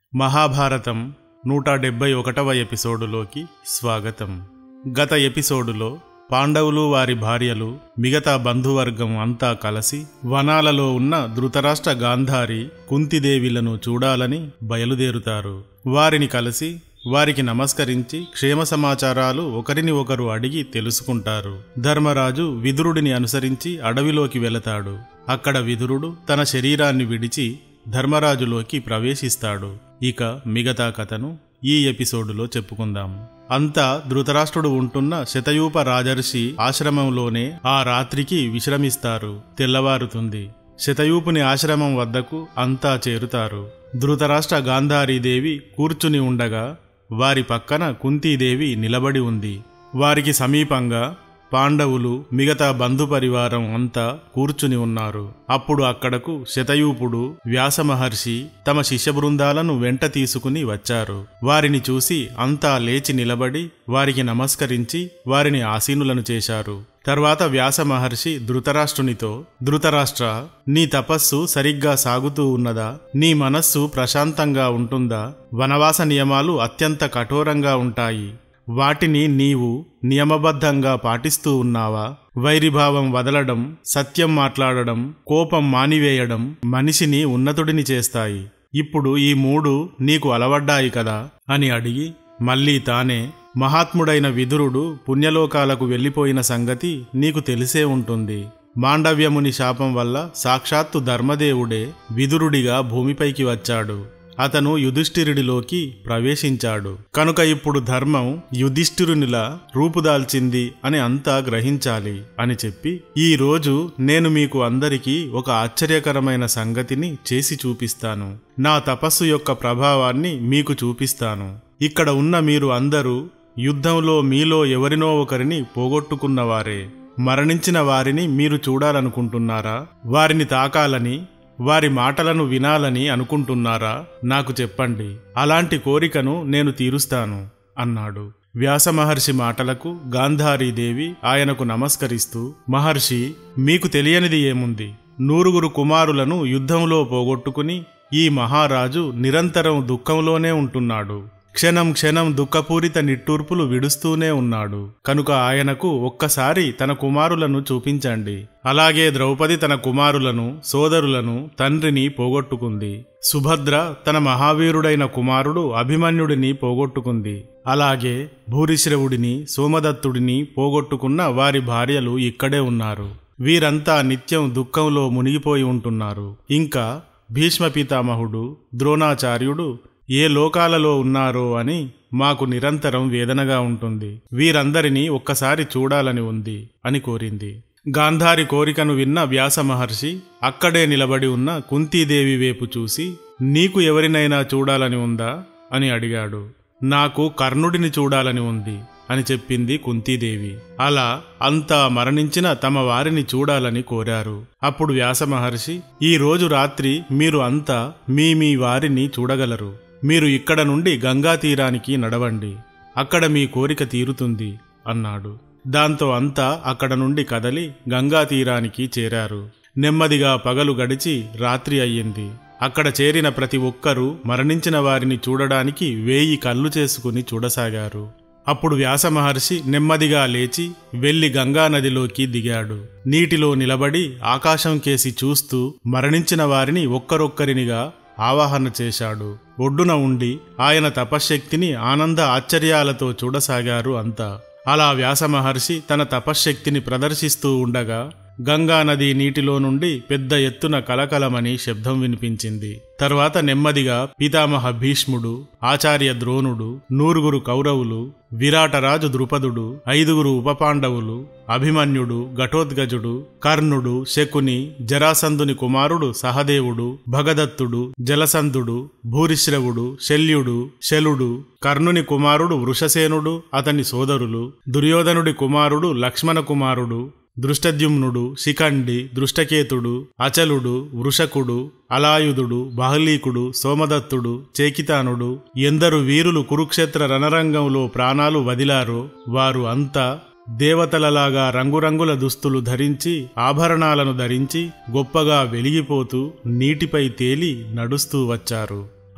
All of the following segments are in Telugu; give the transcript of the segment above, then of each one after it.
మహాభారతం నూట డెబ్బై ఒకటవ ఎపిసోడులోకి స్వాగతం గత ఎపిసోడులో పాండవులు వారి భార్యలు మిగతా బంధువర్గం అంతా కలిసి వనాలలో ఉన్న ధృతరాష్ట్ర గాంధారి కుంతిదేవిలను చూడాలని బయలుదేరుతారు వారిని కలిసి వారికి నమస్కరించి క్షేమ సమాచారాలు ఒకరిని ఒకరు అడిగి తెలుసుకుంటారు ధర్మరాజు విదురుడిని అనుసరించి అడవిలోకి వెళతాడు అక్కడ విదురుడు తన శరీరాన్ని విడిచి ధర్మరాజులోకి ప్రవేశిస్తాడు ఇక మిగతా కథను ఈ ఎపిసోడులో చెప్పుకుందాం అంతా ధృతరాష్ట్రుడు ఉంటున్న శతయూప రాజర్షి ఆశ్రమంలోనే ఆ రాత్రికి విశ్రమిస్తారు తెల్లవారుతుంది శతయూపుని ఆశ్రమం వద్దకు అంతా చేరుతారు ధృతరాష్ట్ర గాంధారీదేవి కూర్చుని ఉండగా వారి పక్కన కుంతీదేవి నిలబడి ఉంది వారికి సమీపంగా పాండవులు మిగతా బంధు పరివారం అంతా కూర్చుని ఉన్నారు అప్పుడు అక్కడకు శతయూపుడు వ్యాసమహర్షి తమ శిష్య బృందాలను వెంట తీసుకుని వచ్చారు వారిని చూసి అంతా లేచి నిలబడి వారికి నమస్కరించి వారిని ఆసీనులను చేశారు తర్వాత వ్యాస మహర్షి ధృతరాష్ట్రునితో ధృతరాష్ట్ర నీ తపస్సు సరిగ్గా సాగుతూ ఉన్నదా నీ మనస్సు ప్రశాంతంగా ఉంటుందా వనవాస నియమాలు అత్యంత కఠోరంగా ఉంటాయి వాటిని నీవు నియమబద్ధంగా పాటిస్తూ ఉన్నావా వైరిభావం వదలడం సత్యం మాట్లాడడం కోపం మానివేయడం మనిషిని ఉన్నతుడిని చేస్తాయి ఇప్పుడు ఈ మూడు నీకు అలవడ్డాయి కదా అని అడిగి మళ్ళీ తానే మహాత్ముడైన విదురుడు పుణ్యలోకాలకు వెళ్ళిపోయిన సంగతి నీకు తెలిసే ఉంటుంది మాండవ్యముని శాపం వల్ల సాక్షాత్తు ధర్మదేవుడే విదురుడిగా భూమిపైకి వచ్చాడు అతను యుధిష్ఠిరుడిలోకి ప్రవేశించాడు కనుక ఇప్పుడు ధర్మం యుధిష్ఠిరునిలా రూపుదాల్చింది అని అంతా గ్రహించాలి అని చెప్పి ఈ రోజు నేను మీకు అందరికీ ఒక ఆశ్చర్యకరమైన సంగతిని చేసి చూపిస్తాను నా తపస్సు యొక్క ప్రభావాన్ని మీకు చూపిస్తాను ఇక్కడ ఉన్న మీరు అందరూ యుద్ధంలో మీలో ఎవరినో ఒకరిని పోగొట్టుకున్నవారే మరణించిన వారిని మీరు చూడాలనుకుంటున్నారా వారిని తాకాలని వారి మాటలను వినాలని అనుకుంటున్నారా నాకు చెప్పండి అలాంటి కోరికను నేను తీరుస్తాను అన్నాడు వ్యాసమహర్షి మాటలకు గాంధారీదేవి ఆయనకు నమస్కరిస్తూ మహర్షి మీకు తెలియనిది ఏముంది నూరుగురు కుమారులను యుద్ధంలో పోగొట్టుకుని ఈ మహారాజు నిరంతరం దుఃఖంలోనే ఉంటున్నాడు క్షణం క్షణం దుఃఖపూరిత నిట్టూర్పులు విడుస్తూనే ఉన్నాడు కనుక ఆయనకు ఒక్కసారి తన కుమారులను చూపించండి అలాగే ద్రౌపది తన కుమారులను సోదరులను తండ్రిని పోగొట్టుకుంది సుభద్ర తన మహావీరుడైన కుమారుడు అభిమన్యుడిని పోగొట్టుకుంది అలాగే భూరిశ్రవుడిని సోమదత్తుడిని పోగొట్టుకున్న వారి భార్యలు ఇక్కడే ఉన్నారు వీరంతా నిత్యం దుఃఖంలో మునిగిపోయి ఉంటున్నారు ఇంకా భీష్మ పితామహుడు ద్రోణాచార్యుడు ఏ లోకాలలో ఉన్నారో అని మాకు నిరంతరం వేదనగా ఉంటుంది వీరందరినీ ఒక్కసారి చూడాలని ఉంది అని కోరింది గాంధారి కోరికను విన్న వ్యాస మహర్షి అక్కడే నిలబడి ఉన్న కుంతీదేవి వైపు చూసి నీకు ఎవరినైనా చూడాలని ఉందా అని అడిగాడు నాకు కర్ణుడిని చూడాలని ఉంది అని చెప్పింది కుంతీదేవి అలా అంతా మరణించిన తమ వారిని చూడాలని కోరారు అప్పుడు వ్యాస మహర్షి ఈ రోజు రాత్రి మీరు అంతా మీ మీ వారిని చూడగలరు మీరు ఇక్కడ నుండి గంగా తీరానికి నడవండి అక్కడ మీ కోరిక తీరుతుంది అన్నాడు దాంతో అంతా అక్కడ నుండి కదలి గంగా తీరానికి చేరారు నెమ్మదిగా పగలు గడిచి రాత్రి అయ్యింది అక్కడ చేరిన ప్రతి ఒక్కరూ మరణించిన వారిని చూడడానికి వేయి కళ్ళు చేసుకుని చూడసాగారు అప్పుడు వ్యాస మహర్షి నెమ్మదిగా లేచి వెళ్లి గంగా నదిలోకి దిగాడు నీటిలో నిలబడి ఆకాశం కేసి చూస్తూ మరణించిన వారిని ఒక్కరొక్కరినిగా ఆవాహన చేశాడు ఒడ్డున ఉండి ఆయన తపశ్శక్తిని ఆనంద ఆశ్చర్యాలతో చూడసాగారు అంతా అలా వ్యాస మహర్షి తన తపశ్శక్తిని ప్రదర్శిస్తూ ఉండగా గంగా నది నీటిలో నుండి పెద్ద ఎత్తున కలకలమని శబ్దం వినిపించింది తర్వాత నెమ్మదిగా పితామహ భీష్ముడు ఆచార్య ద్రోణుడు నూరుగురు కౌరవులు విరాటరాజు ద్రుపదుడు ఐదుగురు ఉపపాండవులు అభిమన్యుడు ఘటోద్గజుడు కర్ణుడు శకుని జరాసంధుని కుమారుడు సహదేవుడు భగదత్తుడు జలసంధుడు భూరిశ్రవుడు శల్యుడు శలుడు కర్ణుని కుమారుడు వృషసేనుడు అతని సోదరులు దుర్యోధనుడి కుమారుడు లక్ష్మణ కుమారుడు దృష్టద్యుమ్నుడు శిఖండి దృష్టకేతుడు అచలుడు వృషకుడు అలాయుధుడు బాహ్లీకుడు సోమదత్తుడు చేకితానుడు ఎందరు వీరులు కురుక్షేత్ర రణరంగంలో ప్రాణాలు వదిలారో వారు అంతా దేవతలలాగా రంగురంగుల దుస్తులు ధరించి ఆభరణాలను ధరించి గొప్పగా వెలిగిపోతూ నీటిపై తేలి నడుస్తూ వచ్చారు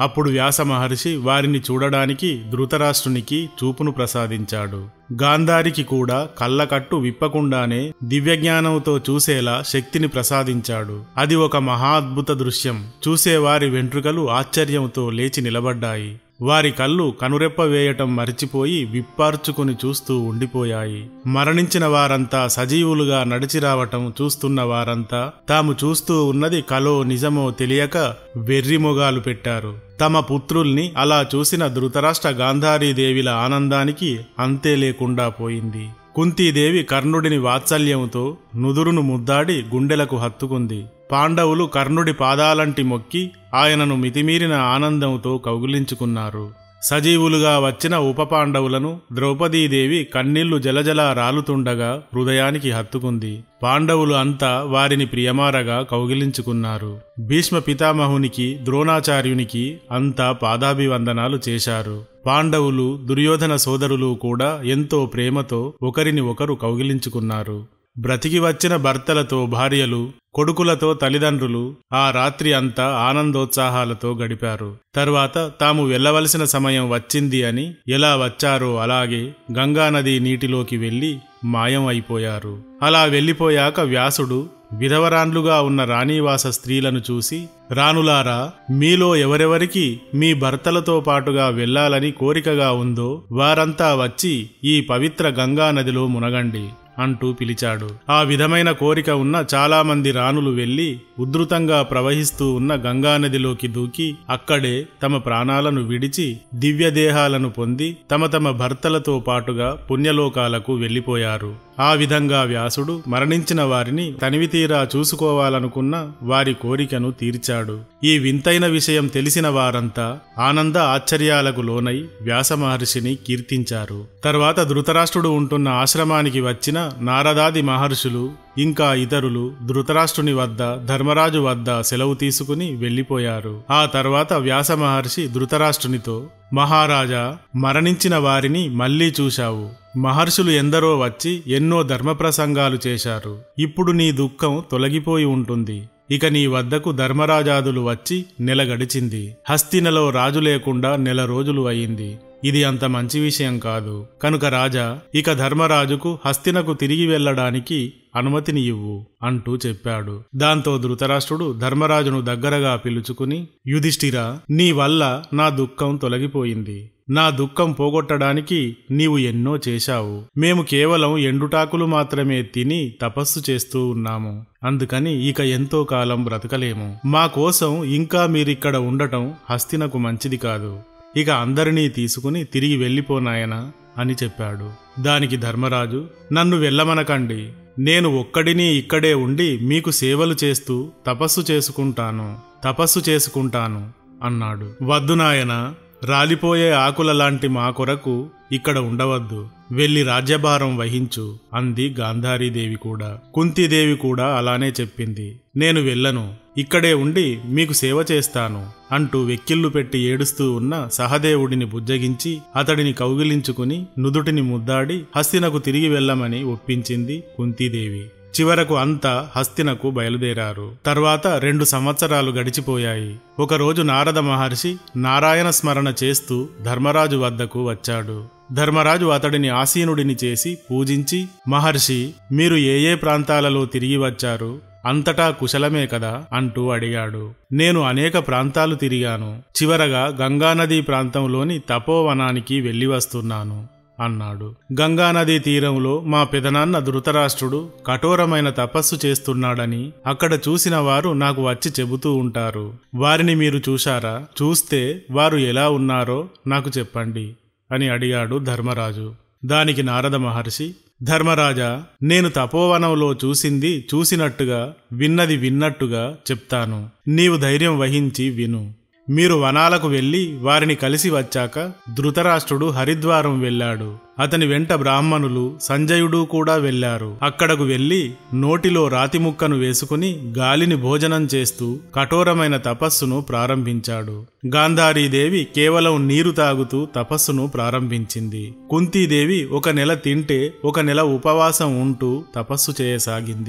అప్పుడు వ్యాస మహర్షి వారిని చూడడానికి ధృతరాష్ట్రునికి చూపును ప్రసాదించాడు గాంధారికి కూడా కళ్ళకట్టు విప్పకుండానే దివ్యజ్ఞానంతో చూసేలా శక్తిని ప్రసాదించాడు అది ఒక మహా అద్భుత దృశ్యం చూసేవారి వెంట్రుకలు ఆశ్చర్యంతో లేచి నిలబడ్డాయి వారి కళ్ళు కనురెప్ప వేయటం మరిచిపోయి విప్పార్చుకుని చూస్తూ ఉండిపోయాయి మరణించిన వారంతా సజీవులుగా నడిచి రావటం చూస్తున్న వారంతా తాము చూస్తూ ఉన్నది కలో నిజమో తెలియక వెర్రిమొగాలు పెట్టారు తమ పుత్రుల్ని అలా చూసిన ధృతరాష్ట్ర గాంధారీదేవిల ఆనందానికి అంతే లేకుండా పోయింది కుంతీదేవి కర్ణుడిని వాత్సల్యంతో నుదురును ముద్దాడి గుండెలకు హత్తుకుంది పాండవులు కర్ణుడి పాదాలంటి మొక్కి ఆయనను మితిమీరిన ఆనందంతో కౌగిలించుకున్నారు సజీవులుగా వచ్చిన ఉప పాండవులను ద్రౌపదీదేవి కన్నీళ్లు జలజల రాలుతుండగా హృదయానికి హత్తుకుంది పాండవులు అంతా వారిని ప్రియమారగా కౌగిలించుకున్నారు భీష్మ పితామహునికి ద్రోణాచార్యునికి అంతా పాదాభివందనాలు చేశారు పాండవులు దుర్యోధన సోదరులు కూడా ఎంతో ప్రేమతో ఒకరిని ఒకరు కౌగిలించుకున్నారు బ్రతికి వచ్చిన భర్తలతో భార్యలు కొడుకులతో తల్లిదండ్రులు ఆ రాత్రి అంతా ఆనందోత్సాహాలతో గడిపారు తరువాత తాము వెళ్ళవలసిన సమయం వచ్చింది అని ఎలా వచ్చారో అలాగే గంగానది నీటిలోకి వెళ్లి మాయం అయిపోయారు అలా వెళ్ళిపోయాక వ్యాసుడు విధవరాన్లుగా ఉన్న రాణీవాస స్త్రీలను చూసి రాణులారా మీలో ఎవరెవరికి మీ భర్తలతో పాటుగా వెళ్ళాలని కోరికగా ఉందో వారంతా వచ్చి ఈ పవిత్ర గంగా నదిలో మునగండి అంటూ పిలిచాడు ఆ విధమైన కోరిక ఉన్న చాలామంది రాణులు వెళ్లి ఉధృతంగా ప్రవహిస్తూ ఉన్న గంగానదిలోకి దూకి అక్కడే తమ ప్రాణాలను విడిచి దివ్య దేహాలను పొంది తమ తమ భర్తలతో పాటుగా పుణ్యలోకాలకు వెళ్లిపోయారు ఆ విధంగా వ్యాసుడు మరణించిన వారిని తనివితీరా చూసుకోవాలనుకున్న వారి కోరికను తీర్చాడు ఈ వింతైన విషయం తెలిసిన వారంతా ఆనంద ఆశ్చర్యాలకు లోనై వ్యాస మహర్షిని కీర్తించారు తర్వాత ధృతరాష్ట్రుడు ఉంటున్న ఆశ్రమానికి వచ్చిన నారదాది మహర్షులు ఇంకా ఇతరులు ధృతరాష్ట్రుని వద్ద ధర్మరాజు వద్ద సెలవు తీసుకుని వెళ్లిపోయారు ఆ తర్వాత వ్యాస మహర్షి ధృతరాష్ట్రునితో మహారాజా మరణించిన వారిని మళ్లీ చూశావు మహర్షులు ఎందరో వచ్చి ఎన్నో ధర్మప్రసంగాలు చేశారు ఇప్పుడు నీ దుఃఖం తొలగిపోయి ఉంటుంది ఇక నీ వద్దకు ధర్మరాజాదులు వచ్చి నెల గడిచింది హస్తినలో రాజు లేకుండా నెల రోజులు అయింది ఇది అంత మంచి విషయం కాదు కనుక రాజా ఇక ధర్మరాజుకు హస్తినకు తిరిగి వెళ్ళడానికి అనుమతిని ఇవ్వు అంటూ చెప్పాడు దాంతో ధృతరాష్ట్రుడు ధర్మరాజును దగ్గరగా పిలుచుకుని యుధిష్ఠిరా నీ వల్ల నా దుఃఖం తొలగిపోయింది నా దుఃఖం పోగొట్టడానికి నీవు ఎన్నో చేశావు మేము కేవలం ఎండుటాకులు మాత్రమే తిని తపస్సు చేస్తూ ఉన్నాము అందుకని ఇక ఎంతో కాలం బ్రతకలేము మా కోసం ఇంకా మీరిక్కడ ఉండటం హస్తినకు మంచిది కాదు ఇక అందరినీ తీసుకుని తిరిగి వెళ్ళిపోనాయనా అని చెప్పాడు దానికి ధర్మరాజు నన్ను వెళ్ళమనకండి నేను ఒక్కడిని ఇక్కడే ఉండి మీకు సేవలు చేస్తూ తపస్సు చేసుకుంటాను తపస్సు చేసుకుంటాను అన్నాడు వద్దు నాయన రాలిపోయే ఆకుల లాంటి మా కొరకు ఇక్కడ ఉండవద్దు వెళ్ళి రాజ్యభారం వహించు అంది గాంధారీదేవి కూడా కుంతీదేవి కూడా అలానే చెప్పింది నేను వెళ్ళను ఇక్కడే ఉండి మీకు సేవ చేస్తాను అంటూ వెక్కిళ్లు పెట్టి ఏడుస్తూ ఉన్న సహదేవుడిని బుజ్జగించి అతడిని కౌగిలించుకుని నుదుటిని ముద్దాడి హస్తినకు తిరిగి వెళ్ళమని ఒప్పించింది కుంతీదేవి చివరకు అంతా హస్తినకు బయలుదేరారు తర్వాత రెండు సంవత్సరాలు గడిచిపోయాయి ఒకరోజు నారద మహర్షి నారాయణ స్మరణ చేస్తూ ధర్మరాజు వద్దకు వచ్చాడు ధర్మరాజు అతడిని ఆసీనుడిని చేసి పూజించి మహర్షి మీరు ఏ ఏ ప్రాంతాలలో తిరిగి వచ్చారు అంతటా కుశలమే కదా అంటూ అడిగాడు నేను అనేక ప్రాంతాలు తిరిగాను చివరగా గంగానదీ ప్రాంతంలోని తపోవనానికి వెళ్ళి వస్తున్నాను అన్నాడు గంగానదీ తీరంలో మా పెదనాన్న ధృతరాష్ట్రుడు కఠోరమైన తపస్సు చేస్తున్నాడని అక్కడ చూసిన వారు నాకు వచ్చి చెబుతూ ఉంటారు వారిని మీరు చూశారా చూస్తే వారు ఎలా ఉన్నారో నాకు చెప్పండి అని అడిగాడు ధర్మరాజు దానికి నారద మహర్షి ధర్మరాజా నేను తపోవనంలో చూసింది చూసినట్టుగా విన్నది విన్నట్టుగా చెప్తాను నీవు ధైర్యం వహించి విను మీరు వనాలకు వెళ్లి వారిని కలిసి వచ్చాక ధృతరాష్ట్రుడు హరిద్వారం వెళ్ళాడు అతని వెంట బ్రాహ్మణులు సంజయుడు కూడా వెళ్లారు అక్కడకు వెళ్లి నోటిలో రాతి ముక్కను వేసుకుని గాలిని భోజనం చేస్తూ కఠోరమైన తపస్సును ప్రారంభించాడు గాంధారీదేవి కేవలం నీరు తాగుతూ తపస్సును ప్రారంభించింది కుంతీదేవి ఒక నెల తింటే ఒక నెల ఉపవాసం ఉంటూ తపస్సు చేయసాగింది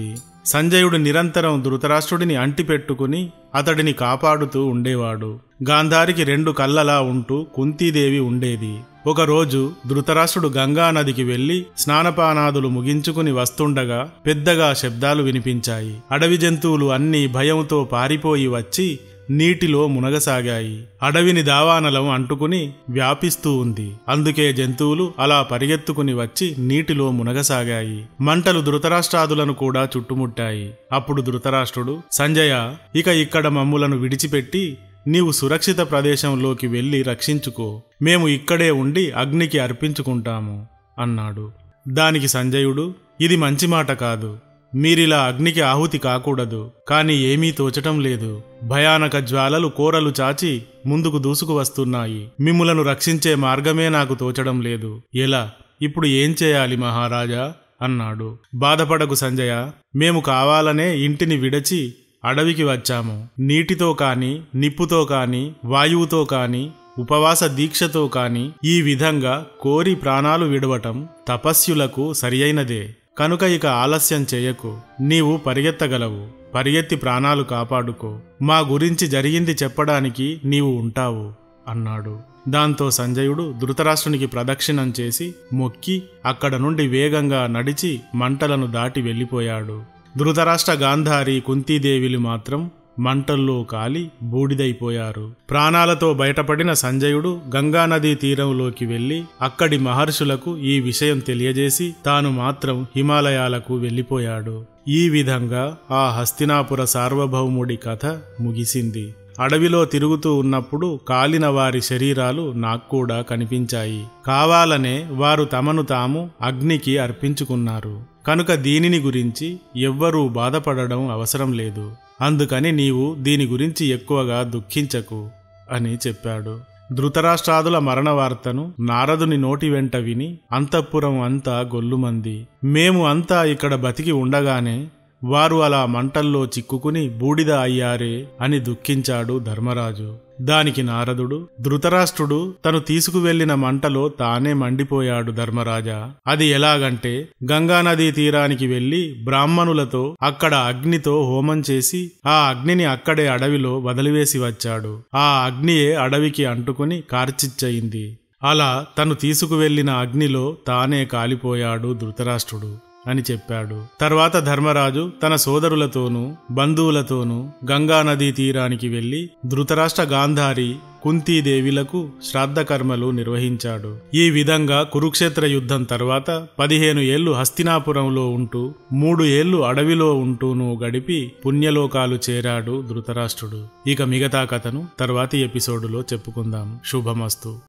సంజయుడు నిరంతరం ధృతరాష్ట్రుడిని అంటిపెట్టుకుని అతడిని కాపాడుతూ ఉండేవాడు గాంధారికి రెండు కళ్ళలా ఉంటూ కుంతీదేవి ఉండేది ఒకరోజు ధృతరాష్ట్రుడు గంగా నదికి వెళ్లి స్నానపానాదులు ముగించుకుని వస్తుండగా పెద్దగా శబ్దాలు వినిపించాయి అడవి జంతువులు అన్నీ భయంతో పారిపోయి వచ్చి నీటిలో మునగసాగాయి అడవిని దావానలం అంటుకుని వ్యాపిస్తూ ఉంది అందుకే జంతువులు అలా పరిగెత్తుకుని వచ్చి నీటిలో మునగసాగాయి మంటలు ధృతరాష్ట్రాదులను కూడా చుట్టుముట్టాయి అప్పుడు ధృతరాష్ట్రుడు సంజయ ఇక ఇక్కడ మమ్ములను విడిచిపెట్టి నీవు సురక్షిత ప్రదేశంలోకి వెళ్ళి రక్షించుకో మేము ఇక్కడే ఉండి అగ్నికి అర్పించుకుంటాము అన్నాడు దానికి సంజయుడు ఇది మంచి మాట కాదు మీరిలా అగ్నికి ఆహుతి కాకూడదు కాని ఏమీ తోచటం లేదు భయానక జ్వాలలు కోరలు చాచి ముందుకు దూసుకు వస్తున్నాయి మిమ్ములను రక్షించే మార్గమే నాకు తోచడం లేదు ఎలా ఇప్పుడు ఏం చేయాలి మహారాజా అన్నాడు బాధపడకు సంజయ మేము కావాలనే ఇంటిని విడచి అడవికి వచ్చాము నీటితో కాని నిప్పుతో కాని వాయువుతో కాని ఉపవాస దీక్షతో కాని ఈ విధంగా కోరి ప్రాణాలు విడవటం తపస్యులకు సరియైనదే కనుక ఇక ఆలస్యం చేయకు నీవు పరిగెత్తగలవు పరిగెత్తి ప్రాణాలు కాపాడుకో మా గురించి జరిగింది చెప్పడానికి నీవు ఉంటావు అన్నాడు దాంతో సంజయుడు ధృతరాష్ట్రునికి ప్రదక్షిణం చేసి మొక్కి అక్కడ నుండి వేగంగా నడిచి మంటలను దాటి వెళ్ళిపోయాడు ధృతరాష్ట్ర గాంధారి కుంతీదేవిలు మాత్రం మంటల్లో కాలి బూడిదైపోయారు ప్రాణాలతో బయటపడిన సంజయుడు గంగానదీ తీరంలోకి వెళ్లి అక్కడి మహర్షులకు ఈ విషయం తెలియజేసి తాను మాత్రం హిమాలయాలకు వెళ్ళిపోయాడు ఈ విధంగా ఆ హస్తినాపుర సార్వభౌముడి కథ ముగిసింది అడవిలో తిరుగుతూ ఉన్నప్పుడు కాలిన వారి శరీరాలు నాకు కూడా కనిపించాయి కావాలనే వారు తమను తాము అగ్నికి అర్పించుకున్నారు కనుక దీనిని గురించి ఎవ్వరూ బాధపడడం అవసరం లేదు అందుకని నీవు దీని గురించి ఎక్కువగా దుఃఖించకు అని చెప్పాడు ధృతరాష్ట్రాదుల మరణ వార్తను నారదుని నోటి వెంట విని అంతఃపురం అంతా గొల్లుమంది మేము అంతా ఇక్కడ బతికి ఉండగానే వారు అలా మంటల్లో చిక్కుకుని బూడిద అయ్యారే అని దుఃఖించాడు ధర్మరాజు దానికి నారదుడు ధృతరాష్ట్రుడు తను తీసుకువెళ్లిన మంటలో తానే మండిపోయాడు ధర్మరాజా అది ఎలాగంటే గంగానదీ తీరానికి వెళ్లి బ్రాహ్మణులతో అక్కడ అగ్నితో హోమం చేసి ఆ అగ్నిని అక్కడే అడవిలో వదిలివేసి వచ్చాడు ఆ అగ్నియే అడవికి అంటుకుని కార్చిచ్చయింది అలా తను తీసుకువెళ్లిన అగ్నిలో తానే కాలిపోయాడు ధృతరాష్ట్రుడు అని చెప్పాడు తర్వాత ధర్మరాజు తన సోదరులతోనూ బంధువులతోనూ గంగానదీ తీరానికి వెళ్లి ధృతరాష్ట్ర గాంధారి కుంతీదేవిలకు శ్రాద్ధకర్మలు నిర్వహించాడు ఈ విధంగా కురుక్షేత్ర యుద్ధం తర్వాత పదిహేను ఏళ్లు హస్తినాపురంలో ఉంటూ మూడు ఏళ్లు అడవిలో ఉంటూనూ గడిపి పుణ్యలోకాలు చేరాడు ధృతరాష్ట్రుడు ఇక మిగతా కథను తర్వాతి ఎపిసోడులో చెప్పుకుందాం శుభమస్తు